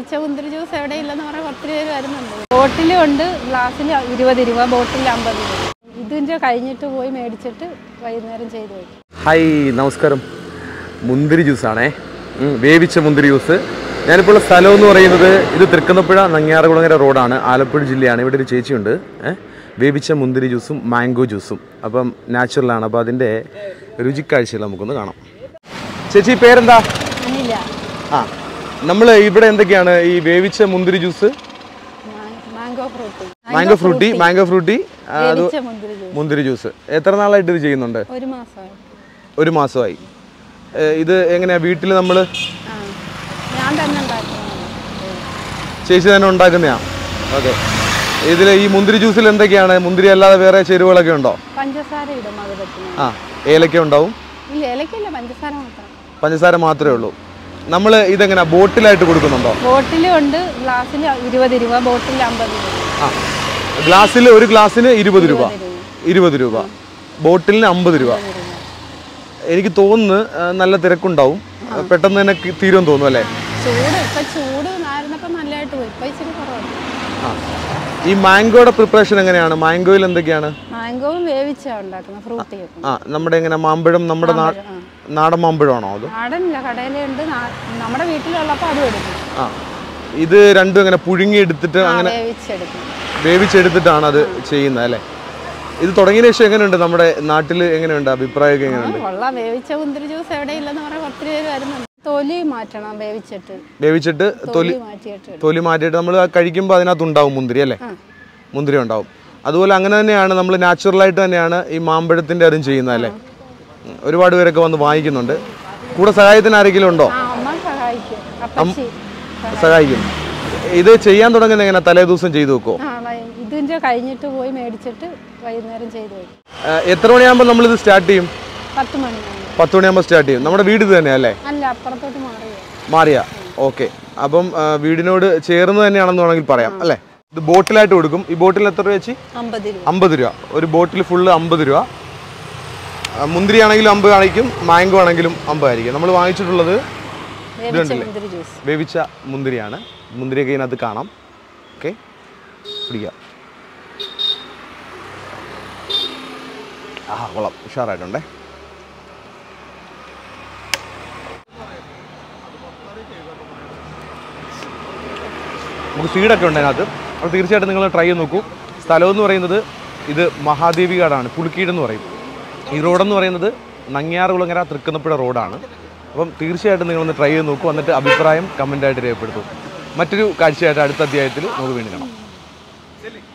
വേവിച്ച മുന്തിരി ജ്യൂസ് എവിടെയില്ലെന്ന് പറയാൻ ഒത്തിരി പേര് വരുന്നുണ്ട് ബോട്ടിലും ഉണ്ട് ഗ്ലാസ്സിൽ ഇരുപത് രൂപ ബോട്ടിൽ അമ്പത് രൂപ ഇതിൻ്റെ കഴിഞ്ഞിട്ട് പോയി മേടിച്ചിട്ട് വൈകുന്നേരം ചെയ്ത് വയ്ക്കും ഹായ് നമസ്കാരം മുന്തിരി ജ്യൂസാണേ ഉം, വേവിച്ച മുന്തിരി ജ്യൂസ് ഞാനിപ്പോൾ ഉള്ള സ്ഥലം എന്ന് പറയുന്നത് ഇത് തൃക്കുന്നപ്പുഴ നങ്ങിയാറുകുളങ്ങര റോഡാണ് ആലപ്പുഴ ജില്ലയാണ് ഇവിടെ ഒരു ചേച്ചിയുണ്ട് ഏഹ് വേവിച്ച മുന്തിരി ജ്യൂസും മാംഗോ ജ്യൂസും അപ്പം നാച്ചുറലാണ് അപ്പോൾ അതിൻ്റെ രുചിക്കാഴ്ചകൾ നമുക്കൊന്ന് കാണാം ചേച്ചി പേരെന്താ അനില്ല ആ നമ്മൾ ഇവിടെ എന്തൊക്കെയാണ് ഈ വേവിച്ച മുന്തിരി juice mango Frooti mango Frooti mango Frooti ആ, അത് വേവിച്ച മുന്തിരി ജ്യൂസ് മുന്തിരി ജ്യൂസ് എത്ര നാളായിട്ട് ഇത് ചെയ്യുന്നുണ്ട് ഒരു മാസമായി ഒരു മാസമായി ഏ, ഇത് എങ്ങനെയാ വീട്ടിൽ നമ്മൾ ആ ഞാൻ തന്നെ ഉണ്ടാക്കുന്നത് ചേച്ചി തന്നെ ഉണ്ടാക്കുന്നതാ ഓക്കെ ഇതിൽ ഈ മുന്തിരി ജ്യൂസിൽ എന്തൊക്കെയാണ് മുന്തിരി അല്ലാതെ വേറെ ചേരുവകളൊക്കെ ഉണ്ടോ പഞ്ചസാര ഇടും മധുരത്തിന് ആ ഏലക്ക ഉണ്ടാവും ഇല്ല ഇലക്കില്ല പഞ്ചസാര മാത്രം പഞ്ചസാര മാത്രമേ ഉള്ളൂ നമ്മൾ ഇതെങ്ങനെ ബോട്ടിലായിട്ട് കൊടുക്കുന്നുണ്ടോ ബോട്ടിലും ഉണ്ട് ഗ്ലാസ്സിൽ ഇരുപത് രൂപ ബോട്ടിൽ അമ്പത് രൂപ ആ ഗ്ലാസ്സിൽ ഒരു ഗ്ലാസ്സിന് ഇരുപത് രൂപ ഇരുപത് രൂപ ബോട്ടിലിന് അമ്പത് രൂപ എനിക്ക് തോന്നുന്നു ആ, നല്ല തിരക്കുണ്ടാവും പെട്ടെന്ന് തന്നെ കി- തീരുമെന്ന് തോന്നുന്നു അല്ലേ ചൂട് ഇപ്പൊ ചൂട് ആയിരുന്നപ്പോ നല്ലതായിട്ട് പോയി ഇപ്പൊ ഇച്ചിരി കുറവുണ്ട് ആ ഈ മാംഗോയുടെ പ്രിപ്പറേഷൻ എങ്ങനെയാണ് മാംഗോയിൽ എന്തൊക്കെയാണ് മാംഗോവും വേവിച്ചാ ഉണ്ടാക്കുന്നത് ഫ്രൂട്ടി ആ നമ്മുടെ ഇങ്ങനെ മാമ്പഴം നമ്മുടെ നാ- നാടൻ മാമ്പഴമാണോ അത് നാടനില്ല കടയിലുണ്ട് നാ- നമ്മുടെ വീട്ടിലുള്ളപ്പോ അതും എടുക്കും ആ ഇത് രണ്ടും ഇങ്ങനെ പുഴുങ്ങി എടുത്തിട്ട് ആ, അങ്ങനെ വേവിച്ചെടുക്കും വേവിച്ചെടുത്തിട്ടാണ് അത് ചെയ്യുന്നത് അല്ലേ ഇത് തുടങ്ങിയ ശേഷം എങ്ങനെയുണ്ട് നമ്മുടെ നാട്ടിൽ എങ്ങനെയുണ്ട് അഭിപ്രായമൊക്കെ ആ, എങ്ങനെയുണ്ട് കൊള്ളാം വേവിച്ച മുന്തിരി ജ്യൂസ് എവിടെയില്ലെന്ന് പറയാൻ ഒത്തിരി പേര് വരുന്നുണ്ട് തൊലി മാറ്റണം വേവിച്ചിട്ട് വേവിച്ചിട്ട് തൊലി തൊലി മാറ്റിയിട്ട് എടുക്കും. തൊലി മാറ്റിയിട്ട് നമ്മൾ കഴിക്കുമ്പോൾ അതിനകത്ത് ഉണ്ടാവും മുന്തിരി അല്ലേ ആ. മുന്തിരി ഉണ്ടാവും അതുപോലെ അങ്ങനെ തന്നെയാണ് നമ്മൾ നാച്ചുറലായിട്ട് തന്നെയാണ് ഈ മാമ്പഴത്തിൻ്റെ അതും ചെയ്യുന്നത് അല്ലേ ഉം. ഒരുപാട് പേരൊക്കെ വന്ന് വാങ്ങിക്കുന്നുണ്ട് കൂടെ സഹായത്തിന് ആരെങ്കിലും ഉണ്ടോ ആ അമ്മ സഹായിക്കും അപ്പച്ചി സഹായിക്കും ഇത് ചെയ്യാൻ തുടങ്ങുന്നത് എങ്ങനെ തലേ ദിവസം ചെയ്തു വെക്കോ ആ വൈ- ഇതിന്റെ കഴിഞ്ഞിട്ട് പോയി മേടിച്ചിട്ട് വൈകുന്നേരം ചെയ്ത് വയ്ക്കും എത്ര മണിയാകുമ്പോൾ നമ്മളിത് സ്റ്റാർട്ട് ചെയ്യും പത്ത് മണിയാണ് പത്ത് മണിയാകുമ്പോൾ സ്റ്റാർട്ട് ചെയ്യും നമ്മുടെ വീട് ഇത് തന്നെയല്ലേ അല്ല അപ്പുറത്തോട്ട് മാറിയോ മാറിയ ഓക്കെ അപ്പം ആ, വീടിനോട് ചേർന്ന് തന്നെയാണെന്ന് വേണമെങ്കിൽ പറയാം അല്ലേ ഇത് ബോട്ടിലായിട്ട് കൊടുക്കും ഈ ബോട്ടിൽ എത്ര രൂപ വെച്ച് അമ്പത് രൂപ അമ്പത് രൂപ ഒരു ബോട്ടിൽ ഫുള്ള് അമ്പത് രൂപ ആ, മുന്തിരി ആണെങ്കിലും അമ്പത് ആയിരിക്കും മാംഗോ ആണെങ്കിലും അമ്പത് ആയിരിക്കും നമ്മൾ വാങ്ങിച്ചിട്ടുള്ളത് വേവിച്ച മുന്തിരി ജ്യൂസ് വേവിച്ച മുന്തിരിയാണ് മുന്തിരിയൊക്കെ ഇതിനകത്ത് കാണാം ഓക്കെ പിടിക്കാം ആ കൊള്ളാം ഉഷാറായിട്ടുണ്ടേ നമുക്ക് സീഡൊക്കെ ഉണ്ട് അതിനകത്ത് അപ്പോൾ തീർച്ചയായിട്ടും നിങ്ങൾ ട്രൈ ചെയ്ത് നോക്കൂ സ്ഥലം എന്ന് പറയുന്നത് ഇത് മഹാദേവി കാടാണ് പുളിക്കീട് എന്ന് പറയും ഈ റോഡെന്ന് പറയുന്നത് നങ്ങിയാറുകുളങ്ങര തൃക്കുന്നപ്പുഴ റോഡാണ് അപ്പം തീർച്ചയായിട്ടും നിങ്ങളൊന്ന് ട്രൈ ചെയ്ത് നോക്കൂ എന്നിട്ട് അഭിപ്രായം കമൻ്റായിട്ട് രേഖപ്പെടുത്തും മറ്റൊരു കാഴ്ചയായിട്ട് അടുത്ത അധ്യായത്തിൽ നമുക്ക് വീണ്ടും കാണാം